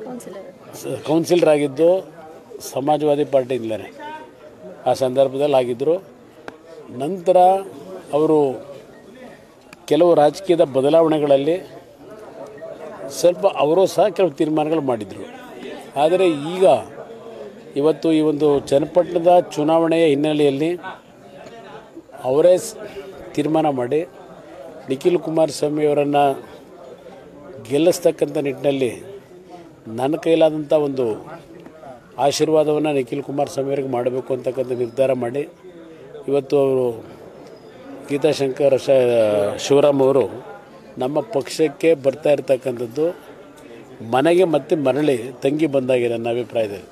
counsellor ಸ- counsellor ಆಗಿದ್ದು ಸಮಾಜವಾದಿ ಪಾರ್ಟಿಯಿಂದಲೇ ಆ ಸಂದರ್ಭದಲ್ಲಿ ಆಗಿದ್ದರು ನಂತರ ಅವರು ಕೆಲವು ರಾಜಕೀಯದ ಬದಲಾವಣೆಗಳಲ್ಲಿ ಸ್ವಲ್ಪ ಅವರು ಸಹ ಕೆಲವು ತೀರ್ಮಾನಗಳು ಮಾಡಿದರು ಆದರೆ ಈಗ ಇವತ್ತು ಈ ಒಂದು ಚನ್ನಪಟ್ಟಣದ ಚುನಾವಣೆಯ ಹಿನ್ನೆಲೆಯಲ್ಲಿ ಅವರೇ ಸ್- ತೀರ್ಮಾನ ಮಾಡಿ ನಿಖಿಲ್ ಕುಮಾರಸ್ವಾಮಿ ಅವರನ್ನು ಗೆಲ್ಲಿಸ್ತಕ್ಕಂಥ ನಿಟ್ಟಿನಲ್ಲಿ ನನ್ನ ಕೈಲಾದಂಥ ಒಂದು ಆಶೀರ್ವಾದವನ್ನು ನಿಖಿಲ್ ಕುಮಾರಸ್ವಾಮಿ ಅವರಿಗೆ ಮಾಡಬೇಕು ಅಂತಕ್ಕಂಥ ನಿರ್ಧಾರ ಮಾಡಿ ಇವತ್ತು ಅವರು ಗೀತಾಶಂಕರ್ ಶ ಶಿವರಾಮ್ ಅವರು ನಮ್ಮ ಪಕ್ಷಕ್ಕೆ ಬರ್ತಾ ಇರ್ತಕ್ಕಂಥದ್ದು ಮನೆಗೆ ಮತ್ತೆ ಮರಳಿ ತಂಗಿ ಬಂದಾಗೆ ನನ್ನ ಅಭಿಪ್ರಾಯದಲ್ಲಿ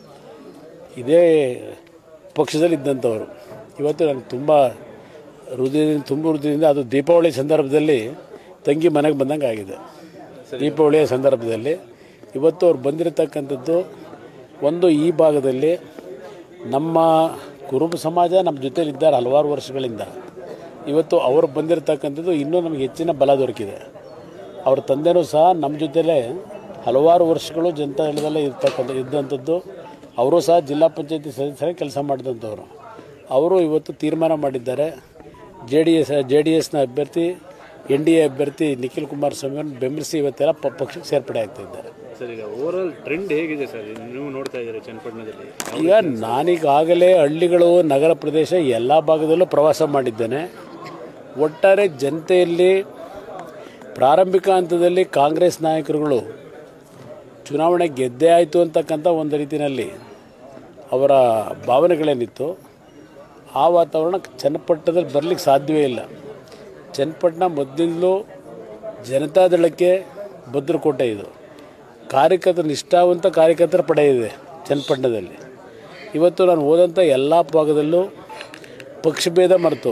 ಇದೇ ಪಕ್ಷದಲ್ಲಿ ಇದ್ದಂಥವರು ಇವತ್ತು ನನಗೆ ತುಂಬ ಹೃದಯದಿಂದ ತುಂಬ ಹೃದಯದಿಂದ ಅದು ದೀಪಾವಳಿ ಸಂದರ್ಭದಲ್ಲಿ ತಂಗಿ ಮನೆಗೆ ಬಂದಂಗೆ ಆಗಿದೆ ದೀಪಾವಳಿಯ ಸಂದರ್ಭದಲ್ಲಿ ಇವತ್ತು ಅವ್ರು ಬಂದಿರತಕ್ಕಂಥದ್ದು ಒಂದು ಈ ಭಾಗದಲ್ಲಿ ನಮ್ಮ ಕುರುಬ ಸಮಾಜ ನಮ್ಮ ಜೊತೆಲಿದ್ದಾರೆ ಹಲವಾರು ವರ್ಷಗಳಿಂದ ಇವತ್ತು ಅವರು ಬಂದಿರತಕ್ಕಂಥದ್ದು ಇನ್ನೂ ನಮಗೆ ಹೆಚ್ಚಿನ ಬಲ ದೊರಕಿದೆ ಅವ್ರ ತಂದೆನೂ ಸಹ ನಮ್ಮ ಜೊತೆಲೇ ಹಲವಾರು ವರ್ಷಗಳು ಜನತಾದಳದಲ್ಲೇ ಇರ್ತಕ್ಕಂಥ ಇದ್ದಂಥದ್ದು ಅವರು ಸಹ ಜಿಲ್ಲಾ ಪಂಚಾಯತಿ ಸದಸ್ಯರಾಗಿ ಕೆಲಸ ಮಾಡಿದಂಥವ್ರು ಅವರು ಇವತ್ತು ತೀರ್ಮಾನ ಮಾಡಿದ್ದಾರೆ J D S J D ಎಸ್ನ ಅಭ್ಯರ್ಥಿ ಎನ್ ಡಿ ಎ ಅಭ್ಯರ್ಥಿ ನಿಖಿಲ್ ಕುಮಾರಸ್ವಾಮಿ ಅವ್ರನ್ನ ಬೆಂಬಲಿಸಿ ಇವತ್ತೆಲ್ಲ ಪ- ಪಕ್ಷಕ್ಕೆ ಸೇರ್ಪಡೆ ಆಗ್ತಾ ಇದ್ದಾರೆ ಸರ್ ಈಗ ಓವರಾಲ್ ಟ್ರೆಂಡ್ ಹೇಗಿದೆ ಸರ್ ನೀವು ನೋಡ್ತಾ ಇದ್ದೀರಾ ಚನ್ನಪಟ್ಟಣದಲ್ಲಿ ಈಗ ನಾನೀಗಾಗಲೇ ಹಳ್ಳಿಗಳು ನಗರ ಪ್ರದೇಶ ಎಲ್ಲ ಭಾಗದಲ್ಲೂ ಪ್ರವಾಸ ಮಾಡಿದ್ದೇನೆ ಒಟ್ಟಾರೆ ಜನತೆಯಲ್ಲಿ ಪ್ರಾರಂಭಿಕ ಹಂತದಲ್ಲಿ ಕಾಂಗ್ರೆಸ್ ನಾಯಕರುಗಳು ಚುನಾವಣೆ ಗೆದ್ದೇ ಆಯಿತು ಅಂತಕ್ಕಂಥ ಒಂದು ರೀತಿಯಲ್ಲಿ ಅವರ ಭಾವನೆಗಳೇನಿತ್ತು ಆ ವಾತಾವರಣ ಚನ್ನಪಟ್ಟಣದಲ್ಲಿ ಬರಲಿಕ್ಕೆ ಸಾಧ್ಯವೇ ಇಲ್ಲ ಚನ್ನಪಟ್ಟಣ ಮೊದಲಿಂದಲೂ ಜನತಾದಳಕ್ಕೆ ಭದ್ರಕೋಟೆ ಇದು ಕಾರ್ಯಕರ್ತರ ನಿಷ್ಠಾವಂತ ಕಾರ್ಯಕರ್ತರ ಪಡೆ ಇದೆ ಚನ್ನಪಟ್ಟಣದಲ್ಲಿ ಇವತ್ತು ನಾನು ಹೋದಂಥ ಎಲ್ಲ ಭಾಗದಲ್ಲೂ ಪಕ್ಷಭೇದ ಮರೆತು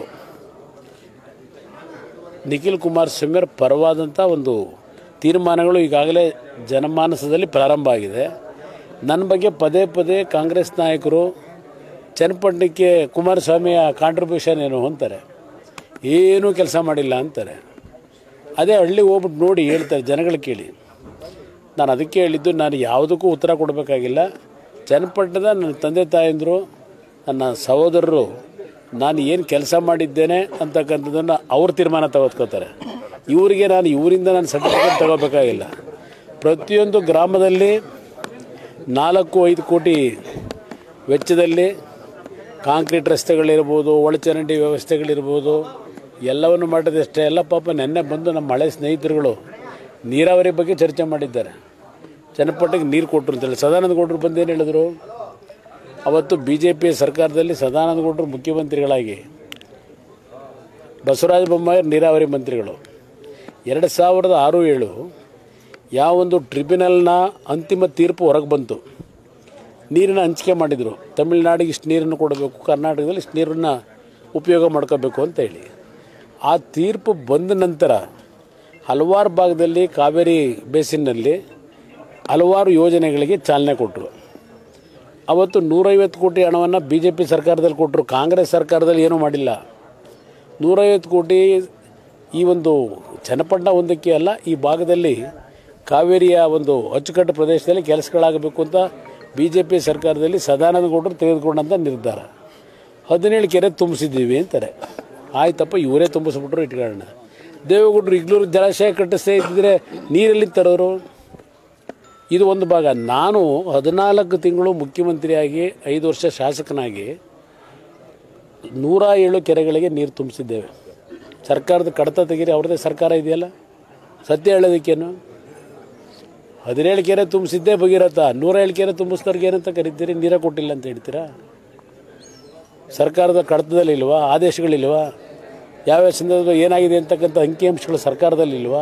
ನಿಖಿಲ್ ಕುಮಾರಸ್ವಾಮಿಯವ್ರ ಪರವಾದಂಥ ಒಂದು ತೀರ್ಮಾನಗಳು ಈಗಾಗಲೇ ಜನಮಾನಸದಲ್ಲಿ ಪ್ರಾರಂಭ ಆಗಿದೆ ನನ್ನ ಬಗ್ಗೆ ಪದೇ ಪದೇ ಕಾಂಗ್ರೆಸ್ ನಾಯಕರು ಚನ್ನಪಟ್ಟಣಕ್ಕೆ ಕುಮಾರಸ್ವಾಮಿಯ ಕಾಂಟ್ರಿಬ್ಯೂಷನ್ ಏನು ಅಂತಾರೆ ಏನೂ ಕೆಲಸ ಮಾಡಿಲ್ಲ ಅಂತಾರೆ ಅದೇ ಹಳ್ಳಿಗೆ ಹೋಗ್ಬಿಟ್ಟು ನೋಡಿ ಹೇಳ್ತಾರೆ ಜನಗಳು ಕೇಳಿ ನಾನು ಅದಕ್ಕೆ ಹೇಳಿದ್ದು ನಾನು ಯಾವುದಕ್ಕೂ ಉತ್ತರ ಕೊಡಬೇಕಾಗಿಲ್ಲ ಚನ್ನಪಟ್ಟಣದ ನನ್ನ ತಂದೆ ತಾಯಂದರು ನನ್ನ ಸಹೋದರರು ನಾನು ಏನು ಕೆಲಸ ಮಾಡಿದ್ದೇನೆ ಅಂತಕ್ಕಂಥದ್ದನ್ನು ಅವ್ರ ತೀರ್ಮಾನ ತೆಗೆದುಕೋತಾರೆ ಇವರಿಗೆ ನಾನು ಇವರಿಂದ ನಾನು ಸರ್ಟಿಫಿಕೇಟ್ ತಗೋಬೇಕಾಗಿಲ್ಲ ಪ್ರತಿಯೊಂದು ಗ್ರಾಮದಲ್ಲಿ ನಾಲ್ಕು ಐದು ಕೋಟಿ ವೆಚ್ಚದಲ್ಲಿ ಕಾಂಕ್ರೀಟ್ ರಸ್ತೆಗಳಿರ್ಬೋದು ಒಳಚರಂಡಿ ವ್ಯವಸ್ಥೆಗಳಿರ್ಬೋದು ಎಲ್ಲವನ್ನು ಮಾಡಿದಷ್ಟೇ ಎಲ್ಲ ಪಾಪ ನೆನ್ನೆ ಬಂದು ನಮ್ಮ ಹಳೆ ಸ್ನೇಹಿತರುಗಳು ನೀರಾವರಿ ಬಗ್ಗೆ ಚರ್ಚೆ ಮಾಡಿದ್ದಾರೆ ಚನ್ನಪಟ್ಟಣಕ್ಕೆ ನೀರು ಕೊಟ್ಟರು ಅಂತೇಳಿ ಸದಾನಂದ ಗೌಡರು ಬಂದೇನು ಹೇಳಿದ್ರು ಅವತ್ತು ಬಿ ಜೆ ಪಿ ಸರ್ಕಾರದಲ್ಲಿ ಸದಾನಂದ ಗೌಡರು ಮುಖ್ಯಮಂತ್ರಿಗಳಾಗಿ ಬಸವರಾಜ ಬೊಮ್ಮಾಯಿ ನೀರಾವರಿ ಮಂತ್ರಿಗಳು ಎರಡು ಸಾವಿರದ ಆರು ಏಳು ಯಾವೊಂದು ಟ್ರಿಬ್ಯುನಲ್ನ ಅಂತಿಮ ತೀರ್ಪು ಹೊರಗೆ ಬಂತು ನೀರಿನ ಹಂಚಿಕೆ ಮಾಡಿದರು ತಮಿಳುನಾಡಿಗೆ ಇಷ್ಟು ನೀರನ್ನು ಕೊಡಬೇಕು ಕರ್ನಾಟಕದಲ್ಲಿ ಇಷ್ಟು ನೀರನ್ನು ಉಪಯೋಗ ಮಾಡ್ಕೋಬೇಕು ಅಂತ ಹೇಳಿ ಆ ತೀರ್ಪು ಬಂದ ನಂತರ ಹಲವಾರು ಭಾಗದಲ್ಲಿ ಕಾವೇರಿ ಬೇಸಿನ್ನಲ್ಲಿ ಹಲವಾರು ಯೋಜನೆಗಳಿಗೆ ಚಾಲನೆ ಕೊಟ್ಟರು ಅವತ್ತು ನೂರೈವತ್ತು ಕೋಟಿ ಹಣವನ್ನು ಬಿ ಜೆ ಪಿ ಸರ್ಕಾರದಲ್ಲಿ ಕೊಟ್ಟರು ಕಾಂಗ್ರೆಸ್ ಸರ್ಕಾರದಲ್ಲಿ ಏನೂ ಮಾಡಿಲ್ಲ ನೂರೈವತ್ತು ಕೋಟಿ ಈ ಒಂದು ಚನ್ನಪಟ್ಟಣ ಒಂದಕ್ಕೆ ಅಲ್ಲ ಈ ಭಾಗದಲ್ಲಿ ಕಾವೇರಿಯ ಒಂದು ಅಚ್ಚುಕಟ್ಟು ಪ್ರದೇಶದಲ್ಲಿ ಕೆಲಸಗಳಾಗಬೇಕು ಅಂತ ಬಿ ಜೆ ಪಿ ಸರ್ಕಾರದಲ್ಲಿ ಸದಾನಂದ ಗೌಡರು ತೆಗೆದುಕೊಂಡಂಥ ನಿರ್ಧಾರ ಹದಿನೇಳು ಕೆರೆ ತುಂಬಿಸಿದ್ದೀವಿ ಅಂತಾರೆ ಆಯ್ತಪ್ಪ ಇವರೇ ತುಂಬಿಸ್ಬಿಟ್ರು ಇಟ್ಕೊಳ್ಳೋಣ ದೇವೇಗೌಡರು ಇಗ್ಲೂರು ಜಲಾಶಯ ಕಟ್ಟಿಸ್ತಾ ಇದ್ದಿದ್ರೆ ನೀರಲ್ಲಿ ತರೋರು ಇದು ಒಂದು ಭಾಗ ನಾನು ಹದಿನಾಲ್ಕು ತಿಂಗಳು ಮುಖ್ಯಮಂತ್ರಿಯಾಗಿ ಐದು ವರ್ಷ ಶಾಸಕನಾಗಿ ನೂರ ಏಳು ಕೆರೆಗಳಿಗೆ ನೀರು ತುಂಬಿಸಿದ್ದೇವೆ ಸರ್ಕಾರದ ಕಡತ ತೆಗೀರಿ ಅವ್ರದ್ದೇ ಸರ್ಕಾರ ಇದೆಯಲ್ಲ ಸತ್ಯ ಹೇಳೋದಕ್ಕೇನು ಹದಿನೇಳು ಕೆರೆ ತುಂಬಿಸಿದ್ದೇ ಭಗೀರಥ ನೂರ ಏಳು ಕೆರೆ ತುಂಬಿಸ್ದವ್ರಿಗೆ ಏನಂತ ಕರಿತೀರಿ ನೀರೇ ಕೊಟ್ಟಿಲ್ಲ ಅಂತ ಹೇಳ್ತೀರಾ ಸರ್ಕಾರದ ಕಡತದಲ್ಲಿ ಇಲ್ವಾ ಆದೇಶಗಳಿಲ್ವಾ ಯಾವ್ಯಾವ ಸಂದರ್ಭದಲ್ಲಿ ಏನಾಗಿದೆ ಅಂತಕ್ಕಂಥ ಅಂಕಿಅಂಶಗಳು ಸರ್ಕಾರದಲ್ಲಿ ಇಲ್ವಾ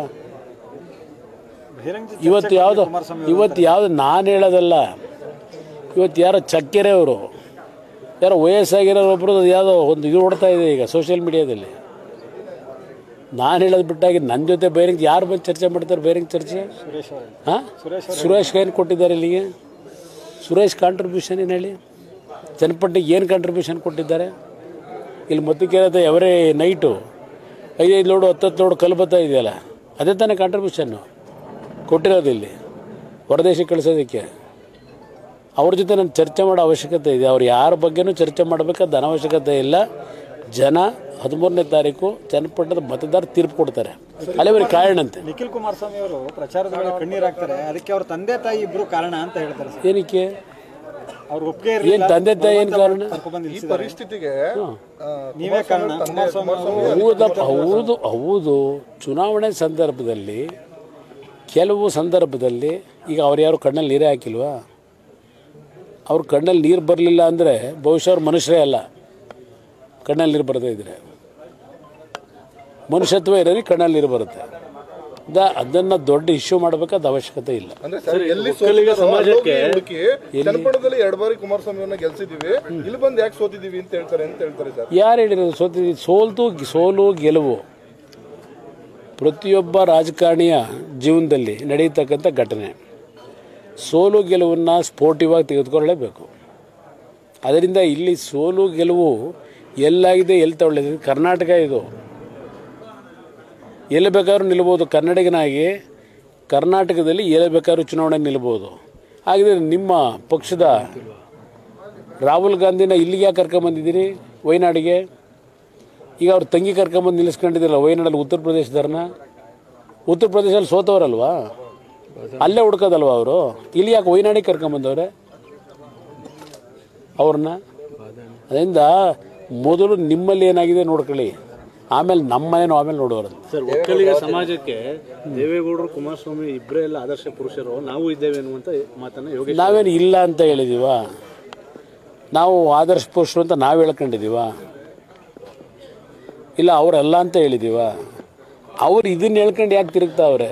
ಇವತ್ತು ಯಾವುದು ಇವತ್ತು ಯಾವುದು ನಾನು ಹೇಳೋದಲ್ಲ ಇವತ್ತು ಯಾರೋ ಚಕ್ಕೆರೆ ಅವರು ಯಾರೋ ವಯಸ್ಸಾಗಿರೋ ಒಬ್ಬರು ಯಾವುದೋ ಒಂದು ಇದು ಓಡ್ತಾ ಇದೆ ಈಗ ಸೋಷಿಯಲ್ ಮೀಡಿಯಾದಲ್ಲಿ ನಾನು ಹೇಳೋದು ಬಿಟ್ಟಾಗಿ ನನ್ನ ಜೊತೆ ಬೇರೆ ಯಾರು ಬಂದು ಚರ್ಚೆ ಮಾಡ್ತಾರೆ ಬೇರೆ ಚರ್ಚೆ ಹಾಂ ಸುರೇಶ್ ಏನು ಕೊಟ್ಟಿದ್ದಾರೆ ಇಲ್ಲಿಗೆ ಸುರೇಶ್ ಕಾಂಟ್ರಿಬ್ಯೂಷನ್ ಏನು ಹೇಳಿ ಚನ್ನಪಟ್ಟಿಗೆ ಏನು ಕಾಂಟ್ರಿಬ್ಯೂಷನ್ ಕೊಟ್ಟಿದ್ದಾರೆ ಇಲ್ಲಿ ಮತ್ತೆ ಕೇಳತ್ತೆ ಅವರೇ ನೈಟು ಐದೈದು ಲೋಡು ಹತ್ತತ್ತು ಲೋಡು ಕಲ್ಲು ಬತ್ತಾ ಇದೆಯಲ್ಲ ಅದೇ ತಾನೇ ಕಾಂಟ್ರಿಬ್ಯೂಷನ್ನು ಕೊಟ್ಟಿರೋದು ಇಲ್ಲಿ ಹೊರದೇಶಕ್ಕೆ ಕಳಿಸೋದಕ್ಕೆ ಅವ್ರ ಜೊತೆ ನಾನು ಚರ್ಚೆ ಮಾಡೋ ಅವಶ್ಯಕತೆ ಇದೆ ಅವ್ರು ಯಾರ ಬಗ್ಗೆನೂ ಚರ್ಚೆ ಮಾಡಬೇಕಾದ ಅನವಶ್ಯಕತೆ ಇಲ್ಲ ಜನ ಹದಿಮೂರನೇ ತಾರೀಕು ಚನ್ನಪಟ್ಟಣದ ಮತದಾರ ತೀರ್ಪು ಕೊಡ್ತಾರೆ ಅಲ್ಲಿವರೆಗೆ ಕಾರಣಂತೆ ನಿಖಿಲ್ ಕುಮಾರಸ್ವಾಮಿ ಅವರು ಪ್ರಚಾರದ ವೇಳೆ ಕಣ್ಣೀರ್ ಹಾಕ್ತಾರೆ ಅದಕ್ಕೆ ಅವ್ರ ತಂದೆ ತಾಯಿ ಇಬ್ರು ಕಾರಣ ಅಂತ ಹೇಳ್ತಾರೆ ಸರ್ ಏನಕ್ಕೆ ಅವ್ರ ಒಪ್ಪಿಗೆ ಏನು ಇರಲಿಲ್ಲ ತಂದೆ ತಾಯಿ ಏನು ಕಾರಣ ಕರ್ಕೊಂಡ್ಬಂದು ಈ ನಿಲ್ಸಿದ್ದಾರೆ ಪರಿಸ್ಥಿತಿಗೆ ಆ, ನೀವೇ ಕಾರಣ ಕುಮಾರಸ್ವಾಮಿ ಅವರು ಹೌದಪ್ಪ ಹೌದು ಹೌದು ಚುನಾವಣೆ ಸಂದರ್ಭದಲ್ಲಿ ಕೆಲವು ಸಂದರ್ಭದಲ್ಲಿ ಈಗ ಅವ್ರು ಯಾರು ಕಣ್ಣಲ್ಲಿ ನೀರೇ ಹಾಕಿಲ್ವಾ ಅವ್ರ ಕಣ್ಣಲ್ಲಿ ನೀರು ಬರಲಿಲ್ಲ ಅಂದರೆ ಬಹುಶಃ ಅವ್ರು ಮನುಷ್ಯರೇ ಅಲ್ಲ ಕಣ್ಣಲ್ಲಿ ನೀರು ಬರದೇ ಇದ್ರೆ ಮನುಷ್ಯತ್ವ ಇರೋರಿಗೆ ಕಣ್ಣಲ್ಲಿ ನೀರು ಬರುತ್ತೆ ದ ಅದನ್ನು ದೊಡ್ಡ ಇಶ್ಯೂ ಮಾಡಬೇಕಾದ ಅವಶ್ಯಕತೆ ಇಲ್ಲ ಅಂದ್ರೆ ಸರ್ ಎಲ್ಲಿ ಒಕ್ಕಲಿಗ ಸೋತಿದ್ದಾರೋ ಸಮಾಜಕ್ಕೆ ಅಲ್ಲೋಗಿ ಹುಡುಕಿ ಚನ್ನಪಟ್ಟಣದಲ್ಲಿ ಎರಡು ಬಾರಿ ಕುಮಾರಸ್ವಾಮಿಯವ್ರನ್ನ ಗೆಲ್ಸಿದೀವಿ ಇಲ್ಲಿ ಬಂದು ಯಾಕೆ ಸೋತಿದೀವಿ ಅಂತ ಹೇಳ್ತಾರೆ ಅಂತ ಹೇಳ್ತಾರೆ ಸರ್ ಯಾರು ಹೇಳಿರೋದು ಸೋತಿ ಸೋಲ್ತು ಸೋಲು ಗೆಲುವು ಪ್ರತಿಯೊಬ್ಬ ರಾಜಕಾರಣಿಯ ಜೀವನದಲ್ಲಿ ನಡೆಯತಕ್ಕಂಥ ಘಟನೆ ಸೋಲು ಗೆಲುವನ್ನು ಸ್ಪೋರ್ಟಿವ್ ಆಗಿ ತೆಗೆದುಕೊಳ್ಳಲೇಬೇಕು ಅದರಿಂದ ಇಲ್ಲಿ ಸೋಲು ಗೆಲುವು ಎಲ್ಲಾಗಿದೆ ಎಲ್ಲಿ ತಗೊಳ್ಳಿದೆ ಕರ್ನಾಟಕ ಇದು ಎಲ್ಲಿ ಬೇಕಾದ್ರೂ ನಿಲ್ಬೋದು ಕನ್ನಡಿಗನಾಗಿ ಕರ್ನಾಟಕದಲ್ಲಿ ಎಲ್ಲಿ ಬೇಕಾದ್ರೂ ಚುನಾವಣೆ ನಿಲ್ಬೋದು ಹಾಗಿದ್ರೆ ನಿಮ್ಮ ಪಕ್ಷದ ರಾಹುಲ್ ಗಾಂಧಿನ ಇಲ್ಲಿಗೆ ಯಾಕೆ ಕರ್ಕೊಂಬಂದಿದ್ದೀರಿ ವಯನಾಡಿಗೆ ಈಗ ಅವ್ರ ತಂಗಿ ಕರ್ಕೊಂಬಂದು ನಿಲ್ಲಿಸ್ಕೊಂಡಿದ್ದಿಲ್ಲ ವಯನಾಡಲ್ಲಿ ಉತ್ತರ ಪ್ರದೇಶದವ್ರನ್ನ ಉತ್ತರ ಪ್ರದೇಶದಲ್ಲಿ ಸೋತವರಲ್ವಾ ಅಲ್ಲೇ ಹುಡ್ಕೋದಲ್ವಾ ಅವರು ಇಲ್ಲಿ ಯಾಕೆ ವಯನಾಡಿಗೆ ಕರ್ಕೊಂಬಂದವ್ರೆ ಅವ್ರನ್ನ ಅದರಿಂದ ಮೊದಲು ನಿಮ್ಮಲ್ಲಿ ಏನಾಗಿದೆ ನೋಡ್ಕೊಳ್ಳಿ ಆಮೇಲೆ ನಮ್ಮನೇನು ಆಮೇಲೆ ನೋಡೋರಲ್ಲ ಸರ್ ಒಕ್ಕಲಿಗ ಸಮಾಜಕ್ಕೆ ದೇವೇಗೌಡರು ಕುಮಾರಸ್ವಾಮಿ ಇಬ್ಬರೇ ಎಲ್ಲ ಆದರ್ಶ ಪುರುಷರು ನಾವು ಇದ್ದೇವೆ ಅನ್ನುವಂತ ಮಾತನ್ನ ಯೋಗೇಶ್ ನಾವೇನು ಇಲ್ಲ ಅಂತ ಹೇಳಿದೀವ ನಾವು ಆದರ್ಶ ಪುರುಷರು ಅಂತ ನಾವು ಹೇಳ್ಕೊಂಡಿದೀವ ಇಲ್ಲ ಅವರಲ್ಲ ಅಂತ ಹೇಳಿದೀವ ಅವ್ರು ಇದನ್ನ ಹೇಳ್ಕೊಂಡು ಯಾಕೆ ತಿರುಗ್ತಾವ್ರೆ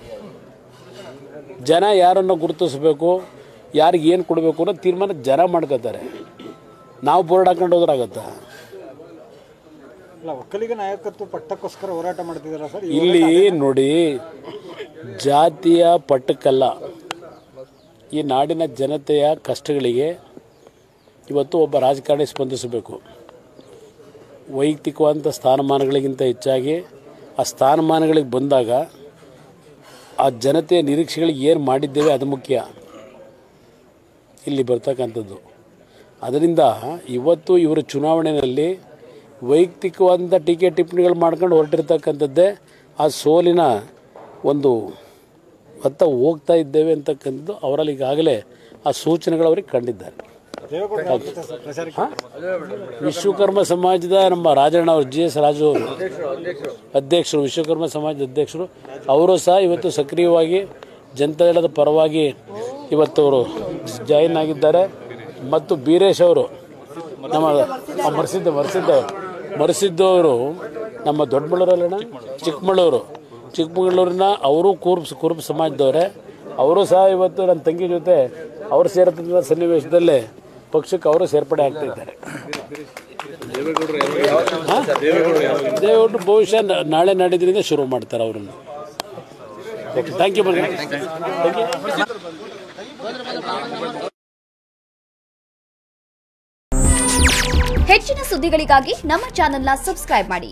ಜನ ಯಾರನ್ನು ಗುರುತಿಸ್ಬೇಕು ಯಾರಿಗೆ ಏನು ಕೊಡಬೇಕು ಅನ್ನೋ ತೀರ್ಮಾನ ಜನ ಮಾಡ್ಕೋತಾರೆ ನಾವು ಬೋರ್ಡ್ ಹಾಕೊಂಡು ಹೋದ್ರಾಗತ್ತಾ ಅಲ್ಲ ಒಕ್ಕಲಿಗ ನಾಯಕತ್ವ ಪಟ್ಟಕ್ಕೋಸ್ಕರ ಹೋರಾಟ ಮಾಡ್ತಿದಾರ ಸರ್ ಇಲ್ಲಿ ನೋಡಿ ಜಾತಿಯ ಪಟ್ಟಕ್ಕಲ್ಲ ಈ ನಾಡಿನ ಜನತೆಯ ಕಷ್ಟಗಳಿಗೆ ಇವತ್ತು ಒಬ್ಬ ರಾಜಕಾರಣಿ ಸ್ಪಂದಿಸಬೇಕು ವೈಯಕ್ತಿಕವಾದಂಥ ಸ್ಥಾನಮಾನಗಳಿಗಿಂತ ಹೆಚ್ಚಾಗಿ ಆ ಸ್ಥಾನಮಾನಗಳಿಗೆ ಬಂದಾಗ ಆ ಜನತೆಯ ನಿರೀಕ್ಷೆಗಳಿಗೆ ಏನು ಮಾಡಿದ್ದೇವೆ ಅದು ಮುಖ್ಯ ಇಲ್ಲಿ ಬರ್ತಕ್ಕಂಥದ್ದು ಅದರಿಂದ ಇವತ್ತು ಇವರ ಚುನಾವಣೆಯಲ್ಲಿ ವೈಯಕ್ತಿಕವಾದಂಥ ಟೀಕೆ ಟಿಪ್ಪಣಿಗಳು ಮಾಡ್ಕೊಂಡು ಹೊರಟಿರ್ತಕ್ಕಂಥದ್ದೇ ಆ ಸೋಲಿನ ಒಂದು ಅತ್ತ ಹೋಗ್ತಾ ಇದ್ದೇವೆ ಅಂತಕ್ಕಂಥದ್ದು ಅವರಲ್ಲಿ ಈಗಾಗಲೇ ಆ ಸೂಚನೆಗಳು ಅವ್ರಿಗೆ ಕಂಡಿದ್ದಾರೆ ದೇವೇಗೌಡ ಯಾವ ಜೊತೆ ಸರ್ ಪ್ರಚಾರಕ್ಕೆ ವಿಶ್ವಕರ್ಮ ಸಮಾಜದ ನಮ್ಮ ರಾಜಣ್ಣ ಅವರು ಜಿ ಎಸ್ ರಾಜು ಅವರು ಅಧ್ಯಕ್ಷರು ವಿಶ್ವಕರ್ಮ ಸಮಾಜದ ಅಧ್ಯಕ್ಷರು ಅವರು ಸಹ ಇವತ್ತು ಸಕ್ರಿಯವಾಗಿ ಜನತಾದಳದ ಪರವಾಗಿ ಇವತ್ತು ಅವರು ಜಾಯಿನ್ ಆಗಿದ್ದಾರೆ ಮತ್ತು ಬೀರೇಶ್ ಅವರು ನಮ್ಮ ಆ, ಮರ್ಸಿದ್ದ ಮರ್ಸಿದ್ದ ಮರ್ಸಿದ್ದು ಅವರು ನಮ್ಮ ದೊಡ್ಡಬಳ್ಳೂರಲ್ಲಣ್ಣ ಚಿಕ್ಕಮಗಳೂರು ಚಿಕ್ಕಮಗಳೂರಿನ ಅವರು ಕೂರ್ಪ್ ಕುರುಬ ಸಮಾಜದವರೇ ಅವರು ಸಹ ಇವತ್ತು ನನ್ನ ತಂಗಿ ಜೊತೆ ಅವರು ಸೇರತಕ್ಕಂಥ ಸನ್ನಿವೇಶದಲ್ಲೇ ಪಕ್ಷಕ್ಕೆ ಅವರು ಸೇರ್ಪಡೆ ಆಗ್ತಾ ಇದ್ದಾರೆ ದೇವರು ಬಹುಶಃ ನ- ನಾಳೆ ನಾಡಿದ್ರಿಂದ ಶುರು ಮಾಡ್ತಾರೆ ಅವರನ್ನು ಥ್ಯಾಂಕ್ ಯು ಥ್ಯಾಂಕ್ ಯು ಹೆಚ್ಚಿನ ಸುದ್ದಿಗಳಿಗಾಗಿ ನಮ್ಮ ಚಾನೆಲ್ನ ಸಬ್ಸ್ಕ್ರೈಬ್ ಮಾಡಿ